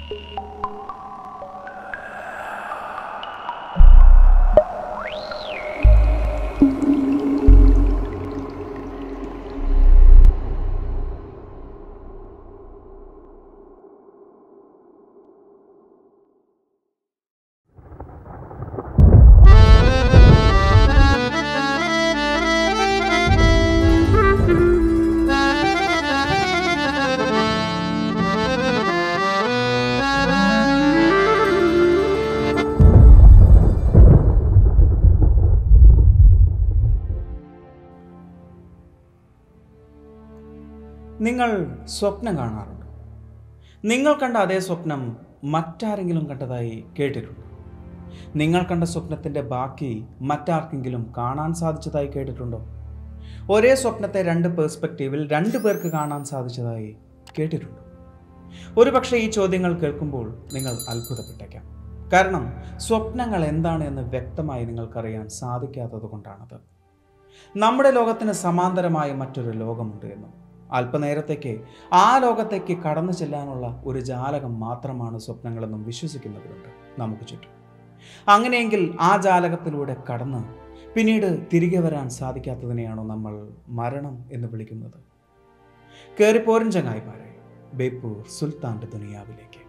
നിങ്ങൾ സ്വപ്നം കാണാറുണ്ട് നിങ്ങൾ കണ്ട അതേ സ്വപ്നം മറ്റാരെങ്കിലും കണ്ടതായി കേട്ടിട്ടുണ്ട് നിങ്ങൾ കണ്ട സ്വപ്നത്തിൻ്റെ ബാക്കി മറ്റാർക്കെങ്കിലും കാണാൻ സാധിച്ചതായി കേട്ടിട്ടുണ്ടോ ഒരേ സ്വപ്നത്തെ രണ്ട് പേഴ്സ്പെക്റ്റീവിൽ രണ്ട് പേർക്ക് കാണാൻ സാധിച്ചതായി കേട്ടിട്ടുണ്ടോ ഒരുപക്ഷെ ഈ ചോദ്യങ്ങൾ കേൾക്കുമ്പോൾ നിങ്ങൾ അത്ഭുതപ്പെട്ടേക്കാം കാരണം സ്വപ്നങ്ങൾ എന്താണ് എന്ന് വ്യക്തമായി നിങ്ങൾക്കറിയാൻ സാധിക്കാത്തത് കൊണ്ടാണത് നമ്മുടെ ലോകത്തിന് സമാന്തരമായ മറ്റൊരു ലോകമുണ്ട് എന്നും അല്പനേരത്തേക്ക് ആ ലോകത്തേക്ക് കടന്നു ചെല്ലാനുള്ള ഒരു ജാലകം മാത്രമാണ് സ്വപ്നങ്ങളെന്നും വിശ്വസിക്കുന്നവരുണ്ട് നമുക്ക് ചുറ്റും അങ്ങനെയെങ്കിൽ ആ ജാലകത്തിലൂടെ കടന്ന് പിന്നീട് തിരികെ വരാൻ സാധിക്കാത്തതിനെയാണോ നമ്മൾ മരണം എന്ന് വിളിക്കുന്നത് കയറിപ്പോരൻ ചങ്ങായിമാരെ ബേപ്പൂർ സുൽത്താൻ്റെ ദുനിയാവിലേക്ക്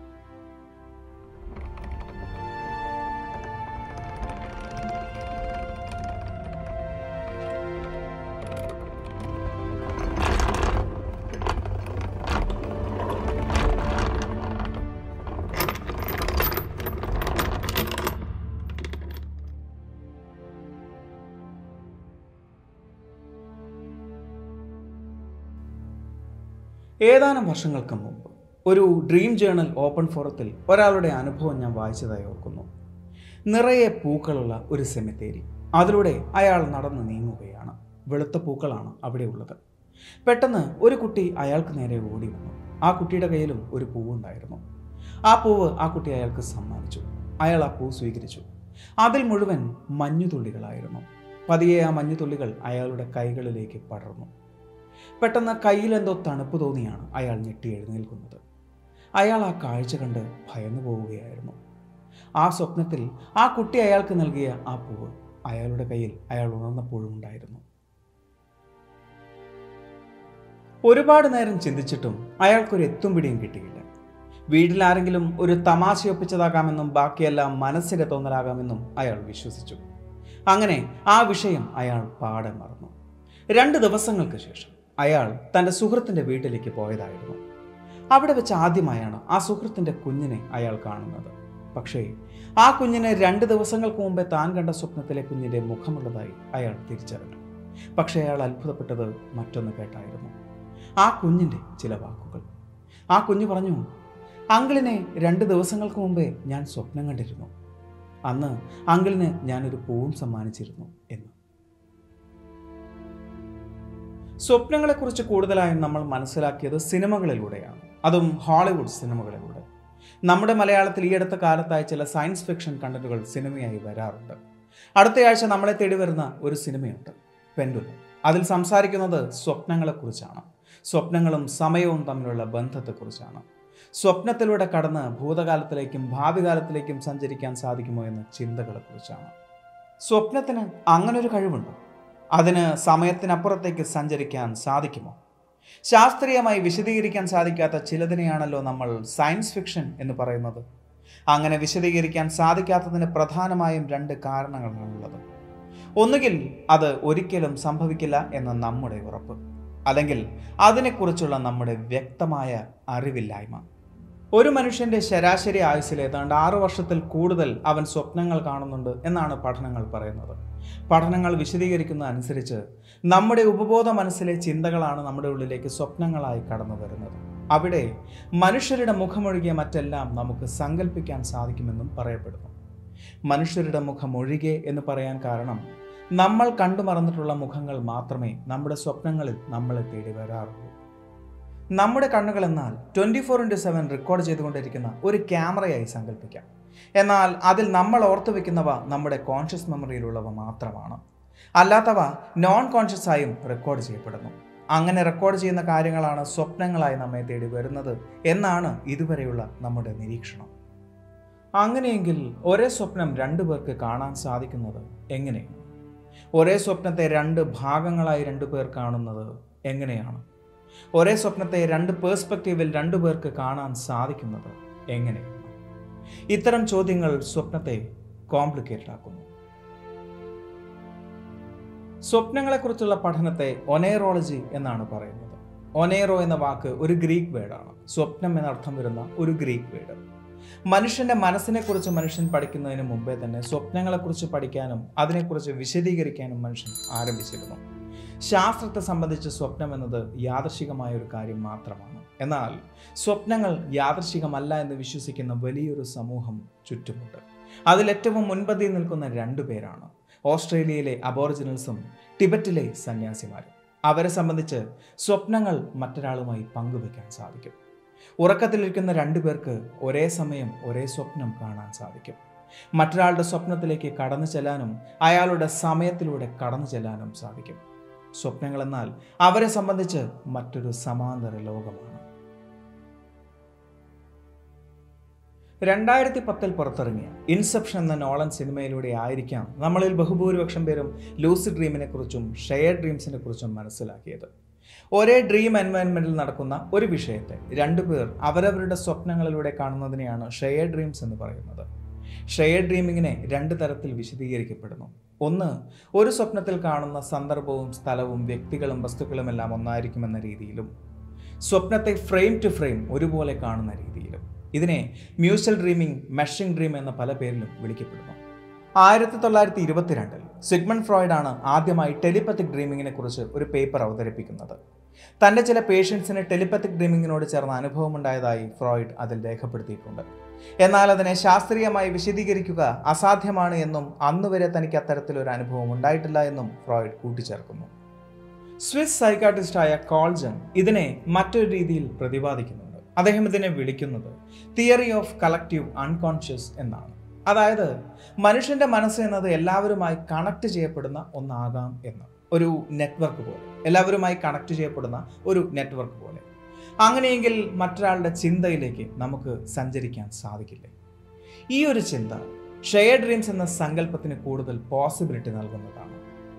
ഏതാനും വർഷങ്ങൾക്ക് മുമ്പ് ഒരു ഡ്രീം ജേണൽ ഓപ്പൺ ഫോറത്തിൽ ഒരാളുടെ അനുഭവം ഞാൻ വായിച്ചതായി ഓർക്കുന്നു നിറയെ പൂക്കളുള്ള ഒരു സെമിത്തേരി അതിലൂടെ അയാൾ നടന്ന് നീങ്ങുകയാണ് വെളുത്ത പൂക്കളാണ് അവിടെ ഉള്ളത് പെട്ടെന്ന് ഒരു കുട്ടി അയാൾക്ക് നേരെ ഓടി വന്നു ആ കുട്ടിയുടെ കയ്യിലും ഒരു പൂവുണ്ടായിരുന്നു ആ പൂവ് ആ കുട്ടി അയാൾക്ക് സമ്മാനിച്ചു അയാൾ ആ പൂ സ്വീകരിച്ചു അതിൽ മുഴുവൻ മഞ്ഞുതുള്ളികളായിരുന്നു പതിയെ ആ മഞ്ഞുതുള്ളികൾ അയാളുടെ കൈകളിലേക്ക് പടർന്നു പെട്ടെന്ന് കയ്യിലെന്തോ തണുപ്പ് തോന്നിയാണ് അയാൾ ഞെട്ടി എഴുന്നേൽക്കുന്നത് അയാൾ ആ കാഴ്ച കണ്ട് ഭയന്നു പോവുകയായിരുന്നു ആ സ്വപ്നത്തിൽ ആ കുട്ടി അയാൾക്ക് നൽകിയ ആ പൂവ് അയാളുടെ കയ്യിൽ അയാൾ ഉണർന്നപ്പോഴും ഉണ്ടായിരുന്നു ഒരുപാട് നേരം ചിന്തിച്ചിട്ടും അയാൾക്കൊരു എത്തും പിടിയും കിട്ടിയില്ല വീട്ടിൽ ആരെങ്കിലും ഒരു തമാശയൊപ്പിച്ചതാകാമെന്നും ബാക്കിയെല്ലാം മനസ്സിന്റെ തോന്നലാകാമെന്നും അയാൾ വിശ്വസിച്ചു അങ്ങനെ ആ വിഷയം അയാൾ പാടെ മറന്നു രണ്ട് ദിവസങ്ങൾക്ക് ശേഷം അയാൾ തൻ്റെ സുഹൃത്തിൻ്റെ വീട്ടിലേക്ക് പോയതായിരുന്നു അവിടെ വെച്ച് ആദ്യമായാണ് ആ സുഹൃത്തിൻ്റെ കുഞ്ഞിനെ അയാൾ കാണുന്നത് പക്ഷേ ആ കുഞ്ഞിനെ രണ്ട് ദിവസങ്ങൾക്ക് മുമ്പേ താൻ കണ്ട സ്വപ്നത്തിലെ കുഞ്ഞിൻ്റെ മുഖമുള്ളതായി അയാൾ തിരിച്ചറിഞ്ഞു പക്ഷേ അയാൾ അത്ഭുതപ്പെട്ടത് മറ്റൊന്ന് കേട്ടായിരുന്നു ആ കുഞ്ഞിൻ്റെ ചില വാക്കുകൾ ആ കുഞ്ഞ് പറഞ്ഞു അങ്കിളിനെ രണ്ട് ദിവസങ്ങൾക്ക് മുമ്പേ ഞാൻ സ്വപ്നം കണ്ടിരുന്നു അന്ന് അങ്കിളിന് ഞാനൊരു പൂവും സമ്മാനിച്ചിരുന്നു എന്ന് സ്വപ്നങ്ങളെക്കുറിച്ച് കൂടുതലായും നമ്മൾ മനസ്സിലാക്കിയത് സിനിമകളിലൂടെയാണ് അതും ഹോളിവുഡ് സിനിമകളിലൂടെ നമ്മുടെ മലയാളത്തിൽ ഈ അടുത്ത കാലത്തായി ചില സയൻസ് ഫിക്ഷൻ കണ്ടന്റുകൾ സിനിമയായി വരാറുണ്ട് അടുത്തയാഴ്ച നമ്മളെ തേടി വരുന്ന ഒരു സിനിമയുണ്ട് പെൻഡുലം അതിൽ സംസാരിക്കുന്നത് സ്വപ്നങ്ങളെക്കുറിച്ചാണ് സ്വപ്നങ്ങളും സമയവും തമ്മിലുള്ള ബന്ധത്തെക്കുറിച്ചാണ് സ്വപ്നത്തിലൂടെ കടന്ന് ഭൂതകാലത്തിലേക്കും ഭാവി കാലത്തിലേക്കും സഞ്ചരിക്കാൻ സാധിക്കുമോ എന്ന ചിന്തകളെക്കുറിച്ചാണ് സ്വപ്നത്തിന് അങ്ങനൊരു കഴിവുണ്ടോ അതിന് സമയത്തിനപ്പുറത്തേക്ക് സഞ്ചരിക്കാൻ സാധിക്കുമോ ശാസ്ത്രീയമായി വിശദീകരിക്കാൻ സാധിക്കാത്ത ചിലതിനെയാണല്ലോ നമ്മൾ സയൻസ് ഫിക്ഷൻ എന്ന് പറയുന്നത് അങ്ങനെ വിശദീകരിക്കാൻ സാധിക്കാത്തതിന് പ്രധാനമായും രണ്ട് കാരണങ്ങളാണുള്ളത് ഒന്നുകിൽ അത് ഒരിക്കലും സംഭവിക്കില്ല എന്ന നമ്മുടെ ഉറപ്പ് അല്ലെങ്കിൽ അതിനെക്കുറിച്ചുള്ള നമ്മുടെ വ്യക്തമായ അറിവില്ലായ്മ ഒരു മനുഷ്യന്റെ ശരാശരി ആയുസ്സിൽ ഏതാണ്ട് ആറു വർഷത്തിൽ കൂടുതൽ അവൻ സ്വപ്നങ്ങൾ കാണുന്നുണ്ട് എന്നാണ് പഠനങ്ങൾ പറയുന്നത് പഠനങ്ങൾ വിശദീകരിക്കുന്ന അനുസരിച്ച് നമ്മുടെ ഉപബോധ മനസ്സിലെ ചിന്തകളാണ് നമ്മുടെ ഉള്ളിലേക്ക് സ്വപ്നങ്ങളായി കടന്നു വരുന്നത് അവിടെ മനുഷ്യരുടെ മുഖമൊഴികെ മറ്റെല്ലാം നമുക്ക് സങ്കല്പിക്കാൻ സാധിക്കുമെന്നും പറയപ്പെടുന്നു മനുഷ്യരുടെ മുഖമൊഴികെ എന്ന് പറയാൻ കാരണം നമ്മൾ കണ്ടു മറന്നിട്ടുള്ള മുഖങ്ങൾ മാത്രമേ നമ്മുടെ സ്വപ്നങ്ങളിൽ നമ്മളെ തേടി വരാറുള്ളൂ നമ്മുടെ കണ്ണുകൾ എന്നാൽ twenty four into seven record ചെയ്തുകൊണ്ടിരിക്കുന്ന ഒരു ക്യാമറയായി സങ്കല്പിക്കാം എന്നാൽ അതിൽ നമ്മൾ ഓർത്തു വെക്കുന്നവ നമ്മുടെ കോൺഷ്യസ് മെമ്മറിയിലുള്ളവ മാത്രമാണ് അല്ലാത്തവ നോൺ കോൺഷ്യസ് ആയും റെക്കോർഡ് ചെയ്യപ്പെടുന്നു അങ്ങനെ റെക്കോർഡ് ചെയ്യുന്ന കാര്യങ്ങളാണ് സ്വപ്നങ്ങളായി നമ്മെ തേടി വരുന്നത് എന്നാണ് ഇതുവരെയുള്ള നമ്മുടെ നിരീക്ഷണം അങ്ങനെയെങ്കിൽ ഒരേ സ്വപ്നം രണ്ടു പേർക്ക് കാണാൻ സാധിക്കുന്നത് എങ്ങനെയാണ് ഒരേ സ്വപ്നത്തെ രണ്ട് ഭാഗങ്ങളായി രണ്ടു പേർ കാണുന്നത് എങ്ങനെയാണ് ഒരേ സ്വപ്നത്തെ രണ്ട് പേഴ്സ്പെക്റ്റീവിൽ രണ്ടു പേർക്ക് കാണാൻ സാധിക്കുന്നത് എങ്ങനെയാണ് ഇത്തരം ചോദ്യങ്ങൾ സ്വപ്നത്തെ കോംപ്ലിക്കേറ്റഡ് ആക്കുന്നു സ്വപ്നങ്ങളെക്കുറിച്ചുള്ള പഠനത്തെ ഒനേറോളജി എന്നാണ് പറയുന്നത് ഒനേറോ എന്ന വാക്ക് ഒരു ഗ്രീക്ക് വേർഡാണ് സ്വപ്നം എന്നർത്ഥം വരുന്ന ഒരു ഗ്രീക്ക് വേർഡ് മനുഷ്യന്റെ മനസ്സിനെക്കുറിച്ച് മനുഷ്യൻ പഠിക്കുന്നതിന് മുമ്പേ തന്നെ സ്വപ്നങ്ങളെക്കുറിച്ച് പഠിക്കാനും അതിനെക്കുറിച്ച് വിശദീകരിക്കാനും മനുഷ്യൻ ആരംഭിച്ചിരുന്നു ശാസ്ത്രത്തെ സംബന്ധിച്ച് സ്വപ്നം എന്നത് യാദർശികമായ ഒരു കാര്യം മാത്രമാണ് എന്നാൽ സ്വപ്നങ്ങൾ യാദർശികമല്ല എന്ന് വിശ്വസിക്കുന്ന വലിയൊരു സമൂഹം ചുറ്റുമുണ്ട് അതിലേറ്റവും മുൻപന്തിയിൽ നിൽക്കുന്ന രണ്ടു പേരാണ് ഓസ്ട്രേലിയയിലെ അബോറിജിനൽസും ടിബറ്റിലെ സന്യാസിമാരും അവരെ സംബന്ധിച്ച് സ്വപ്നങ്ങൾ മറ്റൊരാളുമായി പങ്കുവെക്കാൻ സാധിക്കും ഉറക്കത്തിലിരിക്കുന്ന രണ്ടു പേർക്ക് ഒരേ സമയം ഒരേ സ്വപ്നം കാണാൻ സാധിക്കും മറ്റൊരാളുടെ സ്വപ്നത്തിലേക്ക് കടന്നു ചെല്ലാനും അയാളുടെ സമയത്തിലൂടെ കടന്നു ചെല്ലാനും സാധിക്കും സ്വപ്നങ്ങൾ എന്നാൽ അവരെ സംബന്ധിച്ച് മറ്റൊരു സമാന്തര ലോകമാണ് രണ്ടായിരത്തി പത്തിൽ പുറത്തിറങ്ങിയ ഇൻസെപ്ഷൻ എന്ന നോളൻ സിനിമയിലൂടെ ആയിരിക്കാം നമ്മളിൽ ബഹുഭൂരിപക്ഷം പേരും ലൂസി ഡ്രീമിനെ കുറിച്ചും ഷെയർ ഡ്രീംസിനെ കുറിച്ചും മനസ്സിലാക്കിയത് ഒരേ ഡ്രീം എൻവയൺമെന്റിൽ നടക്കുന്ന ഒരു വിഷയത്തെ രണ്ടുപേർ അവരവരുടെ സ്വപ്നങ്ങളിലൂടെ കാണുന്നതിനെയാണ് ഷെയർ ഡ്രീംസ് എന്ന് പറയുന്നത് ഷെയർ ഡ്രീമിങ്ങിനെ രണ്ട് തരത്തിൽ വിശദീകരിക്കപ്പെടുന്നു ഒന്ന് ഒരു സ്വപ്നത്തിൽ കാണുന്ന സന്ദർഭവും സ്ഥലവും വ്യക്തികളും വസ്തുക്കളും എല്ലാം ഒന്നായിരിക്കുമെന്ന രീതിയിലും സ്വപ്നത്തെ ഫ്രെയിം ടു ഫ്രെയിം ഒരുപോലെ കാണുന്ന രീതിയിലും ഇതിനെ മ്യൂച്വൽ ഡ്രീമിംഗ് മെഷിംഗ് ഡ്രീം എന്ന പല പേരിലും വിളിക്കപ്പെടുന്നു ആയിരത്തി തൊള്ളായിരത്തി ഇരുപത്തിരണ്ടിൽ സിഗ്മൺ ഫ്രോയിഡ് ആണ് ആദ്യമായി ടെലിപ്പത്തിക് ഡ്രീമിങ്ങിനെ കുറിച്ച് ഒരു പേപ്പർ അവതരിപ്പിക്കുന്നത് തൻ്റെ ചില പേഷ്യൻസിന് ടെലിപ്പത്തിക് ഡ്രീമിങ്ങിനോട് ചേർന്ന അനുഭവമുണ്ടായതായി ഫ്രോയിഡ് അതിൽ രേഖപ്പെടുത്തിയിട്ടുണ്ട് എന്നാൽ അതിനെ ശാസ്ത്രീയമായി വിശദീകരിക്കുക അസാധ്യമാണ് എന്നും അന്നുവരെ തനിക്ക് അത്തരത്തിലൊരു അനുഭവം ഉണ്ടായിട്ടില്ല എന്നും ഫ്രോയിഡ് കൂട്ടിച്ചേർക്കുന്നു സ്വിസ് സൈക്കാട്രിസ്റ്റായ കോൾജൻ ഇതിനെ മറ്റൊരു രീതിയിൽ പ്രതിപാദിക്കുന്നുണ്ട് അദ്ദേഹം ഇതിനെ വിളിക്കുന്നത് തിയറി ഓഫ് കളക്റ്റീവ് അൺകോൺഷ്യസ് എന്നാണ് അതായത് മനുഷ്യന്റെ മനസ്സ് എന്നത് എല്ലാവരുമായി കണക്ട് ചെയ്യപ്പെടുന്ന ഒന്നാകാം എന്ന് ഒരു നെറ്റ്വർക്ക് പോലെ എല്ലാവരുമായി കണക്ട് ചെയ്യപ്പെടുന്ന ഒരു നെറ്റ്വർക്ക് പോലെ അങ്ങനെയെങ്കിൽ മറ്റൊരാളുടെ ചിന്തയിലേക്ക് നമുക്ക് സഞ്ചരിക്കാൻ സാധിക്കില്ലേ ഈ ഒരു ചിന്ത ഷെയർ ഡ്രീംസ് എന്ന സങ്കല്പത്തിന് കൂടുതൽ പോസിബിലിറ്റി നൽകുന്നതാണ്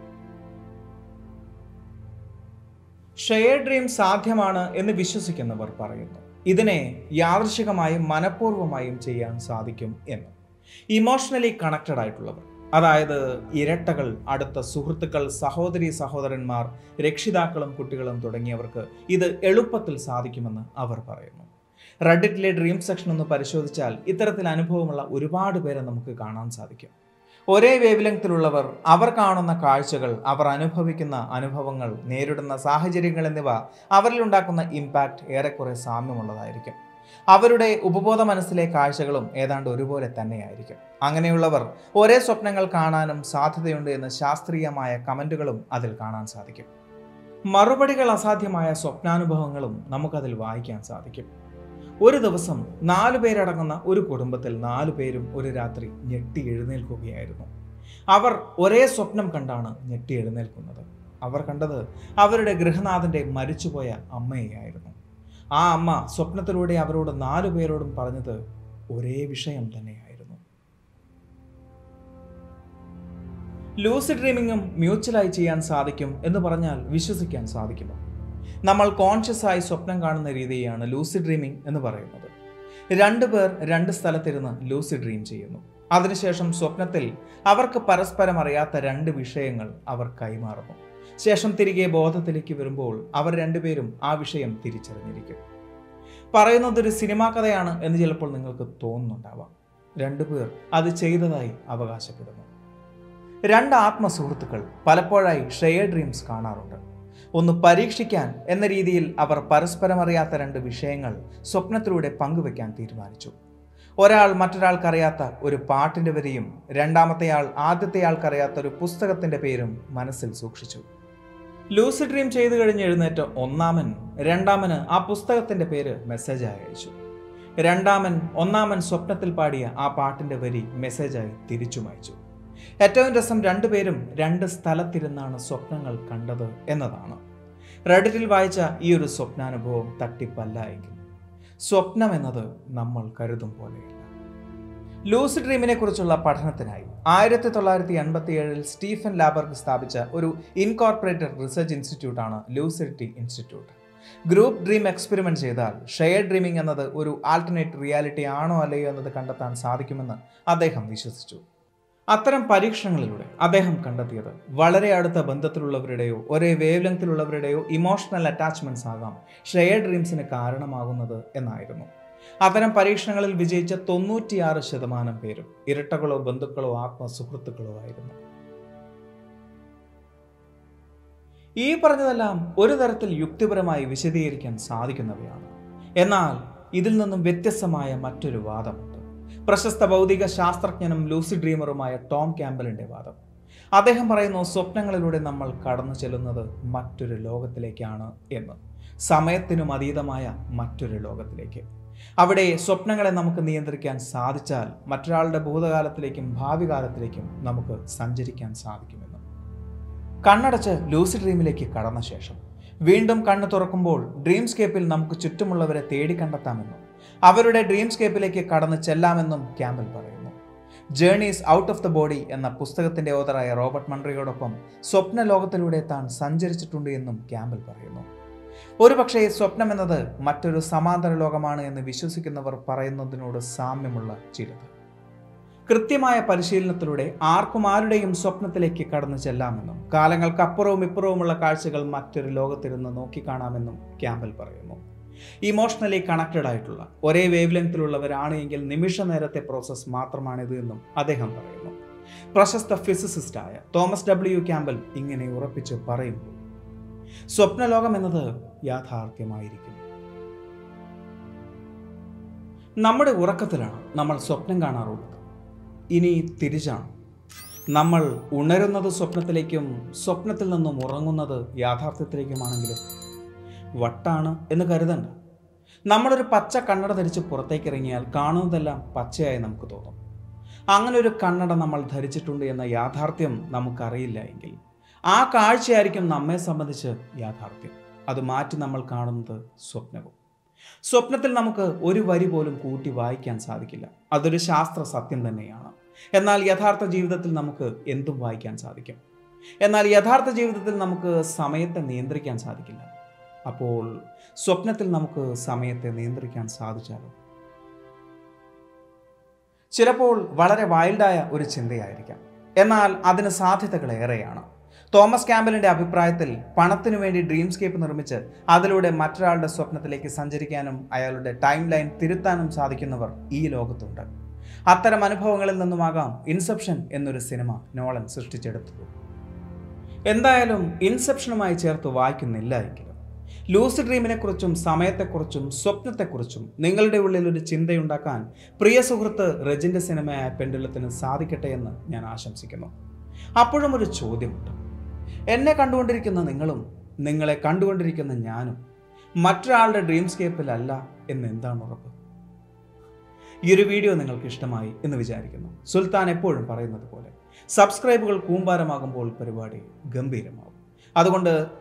ഷെയർ ഡ്രീം സാധ്യമാണ് എന്ന് വിശ്വസിക്കുന്നവർ പറയുന്നു ഇതിനെ യാദൃശികമായും മനഃപൂർവ്വമായും ചെയ്യാൻ സാധിക്കും എന്ന് ഇമോഷണലി കണക്റ്റഡ് ആയിട്ടുള്ളവർ അതായത് ഇരട്ടകൾ അടുത്ത സുഹൃത്തുക്കൾ സഹോദരി സഹോദരന്മാർ രക്ഷിതാക്കളും കുട്ടികളും തുടങ്ങിയവർക്ക് ഇത് എളുപ്പത്തിൽ സാധിക്കുമെന്ന് അവർ പറയുന്നു റെഡിറ്റിലെ ഡ്രീം സെക്ഷൻ ഒന്ന് പരിശോധിച്ചാൽ ഇത്തരത്തിൽ അനുഭവമുള്ള ഒരുപാട് പേരെ നമുക്ക് കാണാൻ സാധിക്കും ഒരേ വേവ്ലെങ്ത്തിലുള്ളവർ അവർ കാണുന്ന കാഴ്ചകൾ അവർ അനുഭവിക്കുന്ന അനുഭവങ്ങൾ നേരിടുന്ന സാഹചര്യങ്ങൾ എന്നിവ അവരിൽ ഉണ്ടാക്കുന്ന ഇമ്പാക്റ്റ് ഏറെക്കുറെ സാമ്യമുള്ളതായിരിക്കും അവരുടെ ഉപബോധ മനസ്സിലെ കാഴ്ചകളും ഏതാണ്ട് ഒരുപോലെ തന്നെയായിരിക്കും അങ്ങനെയുള്ളവർ ഒരേ സ്വപ്നങ്ങൾ കാണാനും സാധ്യതയുണ്ട് എന്ന ശാസ്ത്രീയമായ കമന്റുകളും അതിൽ കാണാൻ സാധിക്കും മറുപടികൾ അസാധ്യമായ സ്വപ്നാനുഭവങ്ങളും നമുക്കതിൽ വായിക്കാൻ സാധിക്കും ഒരു ദിവസം നാലു പേരടങ്ങുന്ന ഒരു കുടുംബത്തിൽ നാലു പേരും ഒരു രാത്രി ഞെട്ടി എഴുന്നേൽക്കുകയായിരുന്നു അവർ ഒരേ സ്വപ്നം കണ്ടാണ് ഞെട്ടി എഴുന്നേൽക്കുന്നത് അവർ കണ്ടത് അവരുടെ ഗൃഹനാഥന്റെ മരിച്ചുപോയ അമ്മയെയായിരുന്നു ആ അമ്മ സ്വപ്നത്തിലൂടെ അവരോട് നാലു പേരോടും പറഞ്ഞത് ഒരേ വിഷയം തന്നെയായിരുന്നു ലൂസി ഡ്രീമിങ്ങും മ്യൂച്വലായി ചെയ്യാൻ സാധിക്കും എന്ന് പറഞ്ഞാൽ വിശ്വസിക്കാൻ സാധിക്കുമോ നമ്മൾ കോൺഷ്യസ് ആയി സ്വപ്നം കാണുന്ന രീതിയാണ് ലൂസി ഡ്രീമിംഗ് എന്ന് പറയുന്നത് രണ്ടു പേർ രണ്ട് സ്ഥലത്തിരുന്ന് ലൂസി ഡ്രീം ചെയ്യുന്നു അതിനുശേഷം സ്വപ്നത്തിൽ അവർക്ക് പരസ്പരം അറിയാത്ത രണ്ട് വിഷയങ്ങൾ അവർ കൈമാറുന്നു ശേഷം തിരികെ ബോധത്തിലേക്ക് വരുമ്പോൾ അവർ രണ്ടുപേരും ആ വിഷയം തിരിച്ചറിഞ്ഞിരിക്കും പറയുന്നത് ഒരു സിനിമാ കഥയാണ് എന്ന് ചിലപ്പോൾ നിങ്ങൾക്ക് തോന്നുന്നുണ്ടാവാം രണ്ടുപേർ അത് ചെയ്തതായി അവകാശപ്പെടുന്നു രണ്ട് ആത്മസുഹൃത്തുക്കൾ പലപ്പോഴായി ഷെയർ ഡ്രീംസ് കാണാറുണ്ട് ഒന്ന് പരീക്ഷിക്കാൻ എന്ന രീതിയിൽ അവർ പരസ്പരം അറിയാത്ത രണ്ട് വിഷയങ്ങൾ സ്വപ്നത്തിലൂടെ പങ്കുവെക്കാൻ തീരുമാനിച്ചു ഒരാൾ മറ്റൊരാൾക്കറിയാത്ത ഒരു പാട്ടിന്റെ വരിയും രണ്ടാമത്തെയാൾ ആദ്യത്തെയാൾക്കറിയാത്ത ഒരു പുസ്തകത്തിന്റെ പേരും മനസ്സിൽ സൂക്ഷിച്ചു ലൂസി ഡ്രീം ചെയ്തു കഴിഞ്ഞ് എഴുന്നേറ്റ ഒന്നാമൻ രണ്ടാമന് ആ പുസ്തകത്തിന്റെ പേര് മെസ്സേജായി അയച്ചു രണ്ടാമൻ ഒന്നാമൻ സ്വപ്നത്തിൽ പാടിയ ആ പാട്ടിന്റെ വരി മെസ്സേജായി തിരിച്ചും അയച്ചു ഏറ്റവും രസം രണ്ടുപേരും രണ്ട് സ്ഥലത്തിരുന്നാണ് സ്വപ്നങ്ങൾ കണ്ടത് എന്നതാണ് റെഡിറ്റിൽ വായിച്ച ഈ ഒരു സ്വപ്നാനുഭവം തട്ടിപ്പല്ല എങ്കിൽ സ്വപ്നം എന്നത് നമ്മൾ കരുതും പോലെയല്ല ലൂസിഡ് ഡ്രീമിനെ കുറിച്ചുള്ള പഠനത്തിനായി ആയിരത്തി തൊള്ളായിരത്തി എൺപത്തി ഏഴിൽ സ്റ്റീഫൻ ലാബർഗ് സ്ഥാപിച്ച ഒരു ഇൻകോർപ്പറേറ്റഡ് റിസർച്ച് ഇൻസ്റ്റിറ്റ്യൂട്ടാണ് lucidity institute group dream experiment ചെയ്താൽ ഷെയർ ഡ്രീമിംഗ് എന്നത് ഒരു ആൾട്ടർനേറ്റ് റിയാലിറ്റി ആണോ അല്ലയോ എന്നത് കണ്ടെത്താൻ സാധിക്കുമെന്ന് അദ്ദേഹം വിശ്വസിച്ചു അത്തരം പരീക്ഷണങ്ങളിലൂടെ അദ്ദേഹം കണ്ടെത്തിയത് വളരെ അടുത്ത ബന്ധത്തിലുള്ളവരുടെയോ ഒരേ വേവ് ലെങ്തിലുള്ളവരുടെയോ ഇമോഷണൽ അറ്റാച്ച്മെന്റ്സ് ആകാം ഷെയർ ഡ്രീംസിന് കാരണമാകുന്നത് എന്നായിരുന്നു അത്തരം പരീക്ഷണങ്ങളിൽ വിജയിച്ച തൊണ്ണൂറ്റിയാറ് ശതമാനം പേരും ഇരട്ടകളോ ബന്ധുക്കളോ ആത്മസുഹൃത്തുക്കളോ ആയിരുന്നു ഈ പറഞ്ഞതെല്ലാം ഒരു തരത്തിൽ യുക്തിപരമായി വിശദീകരിക്കാൻ സാധിക്കുന്നവയാണ് എന്നാൽ ഇതിൽ നിന്നും വ്യത്യസ്തമായ മറ്റൊരു വാദമുണ്ട് പ്രശസ്ത ഭൗതിക ശാസ്ത്രജ്ഞനും ലൂസി ഡ്രീമറുമായ ടോം ക്യാമ്പലിന്റെ വാദം അദ്ദേഹം പറയുന്നു സ്വപ്നങ്ങളിലൂടെ നമ്മൾ കടന്നു ചെല്ലുന്നത് മറ്റൊരു ലോകത്തിലേക്കാണ് എന്ന് സമയത്തിനും അതീതമായ മറ്റൊരു ലോകത്തിലേക്ക് അവിടെ സ്വപ്നങ്ങളെ നമുക്ക് നിയന്ത്രിക്കാൻ സാധിച്ചാൽ മറ്റൊരാളുടെ ഭൂതകാലത്തിലേക്കും ഭാവി കാലത്തിലേക്കും നമുക്ക് സഞ്ചരിക്കാൻ സാധിക്കുമെന്ന് കണ്ണടച്ച് ലൂസി ഡ്രീമിലേക്ക് കടന്ന ശേഷം വീണ്ടും കണ്ണ് തുറക്കുമ്പോൾ ഡ്രീംസ്കേപ്പിൽ നമുക്ക് ചുറ്റുമുള്ളവരെ തേടി കണ്ടെത്താമെന്നും അവരുടെ ഡ്രീംസ്കേപ്പിലേക്ക് കടന്ന് ചെല്ലാമെന്നും ക്യാമ്പൽ പറയുന്നു journeys out of the body എന്ന പുസ്തകത്തിന്റെ ഓതറായ റോബർട്ട് മൺട്രിയോടൊപ്പം സ്വപ്ന ലോകത്തിലൂടെ താൻ സഞ്ചരിച്ചിട്ടുണ്ട് എന്നും ക്യാമ്പൽ പറയുന്നു ഒരുപക്ഷേ സ്വപ്നം എന്നത് മറ്റൊരു സമാന്തര ലോകമാണ് എന്ന് വിശ്വസിക്കുന്നവർ പറയുന്നതിനോട് സാമ്യമുള്ള ചിലത് കൃത്യമായ പരിശീലനത്തിലൂടെ ആർക്കും ആരുടെയും സ്വപ്നത്തിലേക്ക് കടന്നു ചെല്ലാമെന്നും കാലങ്ങൾക്കപ്പുറവും ഇപ്പുറവുമുള്ള കാഴ്ചകൾ മറ്റൊരു ലോകത്തിരുന്ന് നോക്കിക്കാണാമെന്നും ക്യാമ്പൽ പറയുന്നു ഇമോഷണലി കണക്റ്റഡ് ആയിട്ടുള്ള ഒരേ വേവ് ലെങ്തിലുള്ളവരാണ് എങ്കിൽ നിമിഷ നേരത്തെ പ്രോസസ്സ് മാത്രമാണിത് എന്നും അദ്ദേഹം പറയുന്നു പ്രശസ്ത ഫിസിസിസ്റ്റായ തോമസ് ഡബ്ല്യു ക്യാമ്പൽ ഇങ്ങനെ ഉറപ്പിച്ച് പറയുമ്പോൾ സ്വപ്നലോകം എന്നത് യാഥാർത്ഥ്യമായിരിക്കും നമ്മുടെ ഉറക്കത്തിലാണ് നമ്മൾ സ്വപ്നം കാണാറുള്ളത് ഇനി തിരിച്ചാണ് നമ്മൾ ഉണരുന്നത് സ്വപ്നത്തിലേക്കും സ്വപ്നത്തിൽ നിന്നും ഉറങ്ങുന്നത് യാഥാർത്ഥ്യത്തിലേക്കുമാണെങ്കിലും വട്ടാണ് എന്ന് കരുതണ്ട നമ്മളൊരു പച്ച കണ്ണട ധരിച്ച് പുറത്തേക്ക് ഇറങ്ങിയാൽ കാണുന്നതെല്ലാം പച്ചയായി നമുക്ക് തോന്നും അങ്ങനെ ഒരു കണ്ണട നമ്മൾ ധരിച്ചിട്ടുണ്ട് എന്ന യാഥാർത്ഥ്യം നമുക്കറിയില്ല എങ്കിൽ ആ കാഴ്ചയായിരിക്കും നമ്മെ സംബന്ധിച്ച് യാഥാർത്ഥ്യം അത് മാറ്റി നമ്മൾ കാണുന്നത് സ്വപ്നവും സ്വപ്നത്തിൽ നമുക്ക് ഒരു വരി പോലും കൂട്ടി വായിക്കാൻ സാധിക്കില്ല അതൊരു ശാസ്ത്ര സത്യം തന്നെയാണ് എന്നാൽ യഥാർത്ഥ ജീവിതത്തിൽ നമുക്ക് എന്തും വായിക്കാൻ സാധിക്കും എന്നാൽ യഥാർത്ഥ ജീവിതത്തിൽ നമുക്ക് സമയത്തെ നിയന്ത്രിക്കാൻ സാധിക്കില്ല അപ്പോൾ സ്വപ്നത്തിൽ നമുക്ക് സമയത്തെ നിയന്ത്രിക്കാൻ സാധിച്ചാലോ ചിലപ്പോൾ വളരെ വൈൽഡായ ഒരു ചിന്തയായിരിക്കാം എന്നാൽ അതിന് സാധ്യതകൾ ഏറെയാണ് തോമസ് ക്യാമ്പലിന്റെ അഭിപ്രായത്തിൽ പണത്തിനു വേണ്ടി ഡ്രീംസ്കേപ്പ് നിർമ്മിച്ച് അതിലൂടെ മറ്റൊരാളുടെ സ്വപ്നത്തിലേക്ക് സഞ്ചരിക്കാനും അയാളുടെ ടൈം ലൈൻ തിരുത്താനും സാധിക്കുന്നവർ ഈ ലോകത്തുണ്ട് അത്തരം അനുഭവങ്ങളിൽ നിന്നുമാകാം ഇൻസെപ്ഷൻ എന്നൊരു സിനിമ നോളൻ സൃഷ്ടിച്ചെടുത്തത് എന്തായാലും ഇൻസെപ്ഷനുമായി ചേർത്ത് വായിക്കുന്നില്ല എങ്കിലും ലൂസി ഡ്രീമിനെക്കുറിച്ചും സമയത്തെക്കുറിച്ചും സ്വപ്നത്തെക്കുറിച്ചും നിങ്ങളുടെ ഉള്ളിൽ ഒരു ചിന്തയുണ്ടാക്കാൻ പ്രിയ സുഹൃത്ത് റെജിൻ്റെ സിനിമയായ പെൻഡുലത്തിന് സാധിക്കട്ടെ എന്ന് ഞാൻ ആശംസിക്കുന്നു അപ്പോഴും ഒരു ചോദ്യമുണ്ട് എന്നെ കണ്ടുകൊണ്ടിരിക്കുന്ന നിങ്ങളും നിങ്ങളെ കണ്ടുകൊണ്ടിരിക്കുന്ന ഞാനും മറ്റൊരാളുടെ ഡ്രീംസ്കേപ്പിലല്ല എന്ന് എന്താണ് ഉറപ്പ് ഈ ഒരു വീഡിയോ നിങ്ങൾക്ക് ഇഷ്ടമായി എന്ന് വിചാരിക്കുന്നു സുൽത്താൻ എപ്പോഴും പറയുന്നത് പോലെ സബ്സ്ക്രൈബുകൾ കൂമ്പാരമാകുമ്പോൾ പരിപാടി ഗംഭീരമാകും അതുകൊണ്ട്